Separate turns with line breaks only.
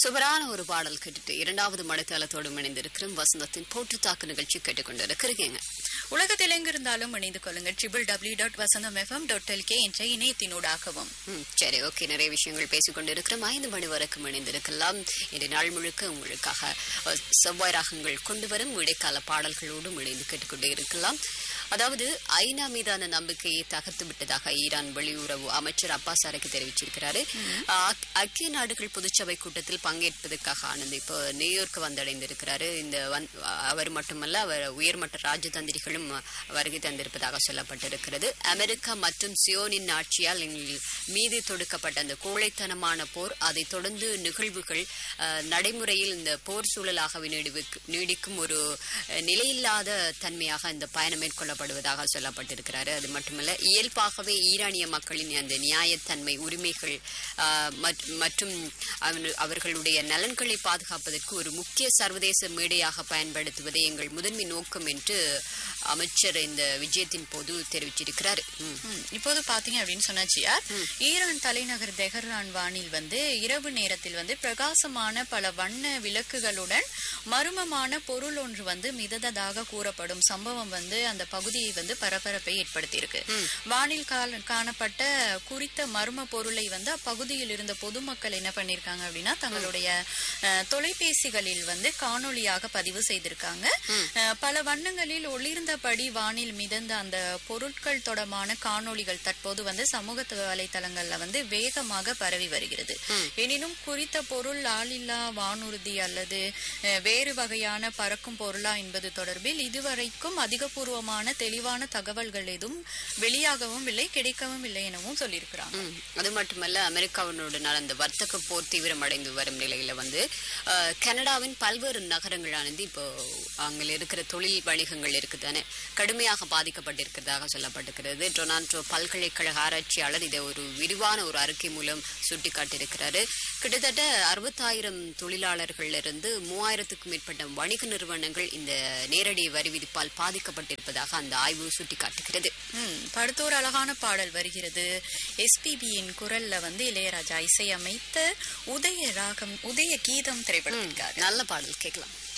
சுவரான ஒரு பாடல் கேட்டுட்டு இரண்டாவது மடைத்தளத்தோடு இணைந்திருக்கிறோம் வசந்தத்தின் போட்டு தாக்கு நிகழ்ச்சி கேட்டுக்கொண்டிருக்கிறீங்க
உலகத்தில் எங்கிருந்தாலும் இணைந்து கொள்ளுங்கள் triple W dot Vasantham FM dot LK என்ற இணையத்தினூடாகவும்
ம், சரி ஓகே நிறைய விஷயங்கள் பேசிக்கொண்டிருக்கிறோம் ஐந்து மணி வரைக்கும் இணைந்திருக்கலாம் இன்று நாள் முழுக்க உங்களுக்காக அஹ், செவ்வாய் ராகங்கள் கொண்டு வரும் இடைக்கால பாடல்களோடும் இணைந்து கேட்டுக்கொண்டே இருக்கலாம் அதாவது ஐநா மீதான நம்பிக்கையை தகர்த்து விட்டதாக ஈரான் வெளியுறவு அமைச்சர் அப்பாஸ் அரக்கு தெரிவிச்சிருக்கிறாரு அஹ், ஐக்கிய நாடுகள் பொதுச்சபை கூட்டத்தில் பங்கேற்பதற்காக ஆனந்த் இப்போ நியூயார்க் வந்தடைந்திருக்கிறாரு இந்த வந்- அவர் மட்டுமல்ல அவர் உயர்மட்ட ராஜதந்திரிகளும் வருகை தந்திருப்பதாக சொல்லப்பட்டிருக்கிறது அமெரிக்கா மற்றும் சியோனின் ஆட்சியால் எங்கள் மீது தொடுக்கப்பட்ட அந்த கோழைத்தனமான போர் அதைத் தொடர்ந்து நிகழ்வுகள் அஹ், நடைமுறையில் இந்த போர் சூழலாகவே நீடிவிக்கு- நீடிக்கும் ஒரு அஹ், நிலையில்லாத தன்மையாக இந்த பயணம் மேற்கொள்ளப்படுவதாக சொல்லப்பட்டிருக்கிறாரு அது மட்டுமல்ல இயல்பாகவே ஈரானிய மக்களின் அந்த நியாயத்தன்மை உரிமைகள் அஹ், மற்- மற்றும் அவனு- அவர்களுடைய நலன்களை பாதுகாப்பதற்கு ஒரு முக்கிய சர்வதேச மேடையாக பயன்படுத்துவதே எங்கள் முதன்மை நோக்கம் என்று அமைச்சர் இந்த விஜயத்தின் போது தெரிவிச்சிருக்கிறார் ம்.
ம், இப்போது பாத்தீங்க அப்படின்னு சொன்னாச்சியா ஈரான் தலைநகர் தெஹரான் வானில் வந்து இரவு நேரத்தில் வந்து பிரகாசமான பல வண்ண விளக்குகளுடன் மர்மமான பொருள் ஒன்று வந்து மிதந்ததாக கூறப்படும் சம்பவம் வந்து அந்த பகுதியை வந்து பரபரப்பை ஏற்படுத்தியிருக்கு வானில் கால- காணப்பட்ட குறித்த மர்ம பொருளை வந்து அப்பகுதியில் இருந்த பொதுமக்கள் என்ன பண்ணிருக்காங்க அப்படின்னா தங்களுடைய அஹ், தொலைபேசிகளில் வந்து காணொளியாக பதிவு செய்திருக்காங்க அஹ், பல வண்ணங்களில் ஒளிர்ந்தபடி வானில் மிதந்த அந்த பொருட்கள் தொடர்பான காணொளிகள் தற்போது வந்து சமூக த- வலைத்தளங்கள்ல வந்து வேகமாக பரவி வருகிறது எனினும் குறித்த பொருள் ஆளில்லா வானூர்தி அல்லது அஹ், வேறு வகையான பறக்கும் பொருளா என்பது தொடர்பில் இதுவரைக்கும் அதிகபூர்வமான தெளிவான தகவல்கள் எதுவும் வெளியாகவும் இல்லை கிடைக்கவும் இல்லை எனவும் சொல்லியிருக்கிறாங்க
ம். அது மட்டுமல்ல அமெரிக்காவினுடன் அந்த வர்த்தக போர் தீவிரமடைந்து வரும் நிலையில வந்து அஹ், கனடாவின் பல்வேறு நகரங்களானது இப்போ அங்கே இருக்கிற தொழில் வணிகங்கள் இருக்குதானே கடுமையாக பாதிக்கப்பட்டிருக்கிறதாக சொல்லப்பட்டிருக்கிறது டொனால்டோ பல்கலைக்கழக ஆராய்ச்சியாளர் இதை ஒரு விரிவான ஒரு அறிக்கை மூலம் சுட்டிக்காட்டியிருக்கிறாரு கிட்டத்தட்ட அறுபத்தாயிரம் தொழிலாளர்கள் இருந்து மூவாயிரத்துக்கும் மேற்பட்ட வணிக நிறுவனங்கள் இந்த நேரடி வரி விதிப்பால் பாதிக்கப்பட்டிருப்பதாக அந்த ஆய்வு சுட்டிக்காட்டுகிறது
ம், படுத்தோர் அழகான பாடல் வருகிறது எஸ்பிபியின் குரல்ல வந்து இளையராஜா இசையமைத்த உதய ராகம் உதய கீதம் திரைப்படத்திற்காக
நல்ல பாடல் கேட்கலாம்